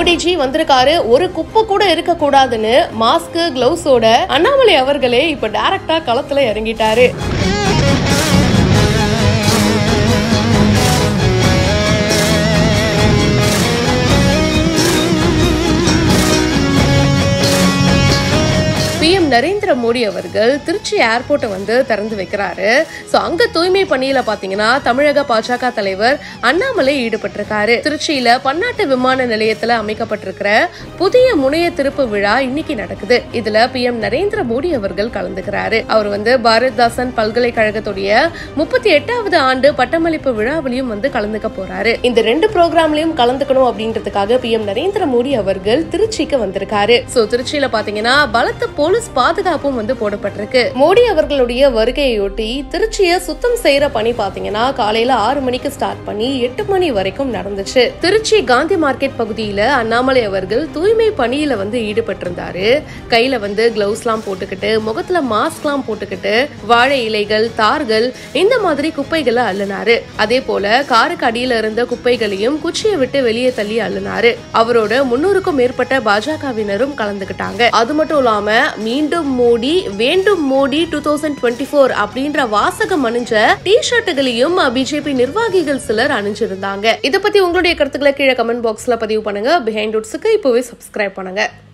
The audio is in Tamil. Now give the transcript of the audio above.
மோடிஜி வந்திருக்காரு ஒரு குப்பை கூட இருக்க கூடாதுன்னு மாஸ்க் கிளவுஸோட அண்ணாமலை அவர்களே இப்ப டைரக்டா களத்துல இறங்கிட்டாரு பிஎம் நரேந்திர மோடி அவர்கள் திருச்சி ஏர்போர்ட்டை வந்து திறந்து வைக்கிறாரு ஸோ அங்க தூய்மை பணியில பாத்தீங்கன்னா தமிழக பாஜக தலைவர் அண்ணாமலை ஈடுபட்டிருக்காரு திருச்சியில பன்னாட்டு விமான நிலையத்துல அமைக்கப்பட்டிருக்கிற புதிய முனைய திருப்பு விழா இன்னைக்கு நடக்குது இதுல பிஎம் நரேந்திர மோடி அவர்கள் கலந்துக்கிறாரு அவர் வந்து பாரதிதாசன் பல்கலைக்கழகத்துடைய முப்பத்தி எட்டாவது ஆண்டு பட்டமளிப்பு விழாவிலையும் வந்து கலந்துக்க போறாரு இந்த ரெண்டு ப்ரோக்ராம்லயும் கலந்துக்கணும் அப்படின்றதுக்காக பிஎம் நரேந்திர மோடி அவர்கள் திருச்சிக்கு வந்திருக்காரு சோ திருச்சியில பாத்தீங்கன்னா பலத்த போலீஸ் பாதுகாப்பும் வந்து போடப்பட்டிருக்கு மோடி அவர்களுடைய வருகையொட்டி திருச்சியை சுத்தம் செய்யற பணி பாத்தீங்கன்னா காலையில ஆறு மணிக்கு ஸ்டார்ட் பண்ணி எட்டு மணி வரைக்கும் நடந்துச்சு திருச்சி காந்தி மார்க்கெட் பகுதியில அண்ணாமலை அவர்கள் தூய்மை பணியில வந்து ஈடுபட்டிருந்தாரு கையில வந்து கிளவுஸ் எல்லாம் போட்டுக்கிட்டு முகத்துல மாஸ்க் எல்லாம் போட்டுக்கிட்டு வாழை இலைகள் தார்கள் இந்த மாதிரி குப்பைகளை அள்ளினாரு அதே போல காருக்கு அடியில இருந்த குப்பைகளையும் குச்சியை விட்டு வெளியே தள்ளி அள்ளினாரு அவரோட முன்னூறுக்கும் மேற்பட்ட பாஜகவினரும் கலந்துக்கிட்டாங்க அது மட்டும் இல்லாம மீண்டும் மோடி வேண்டும் Modi two thousand twenty four அப்படின்ற வாசகம் அணிஞ்ச டி ஷர்ட்டுகளையும் பிஜேபி நிர்வாகிகள் சிலர் அணிஞ்சிருந்தாங்க இதை பத்தி உங்களுடைய கருத்துக்களை கீழே கமெண்ட் பாக்ஸ்ல பதிவு பண்ணுங்க பிஹைண்ட் உட்ஸுக்கு இப்போவே சப்ஸ்கிரைப் பண்ணுங்க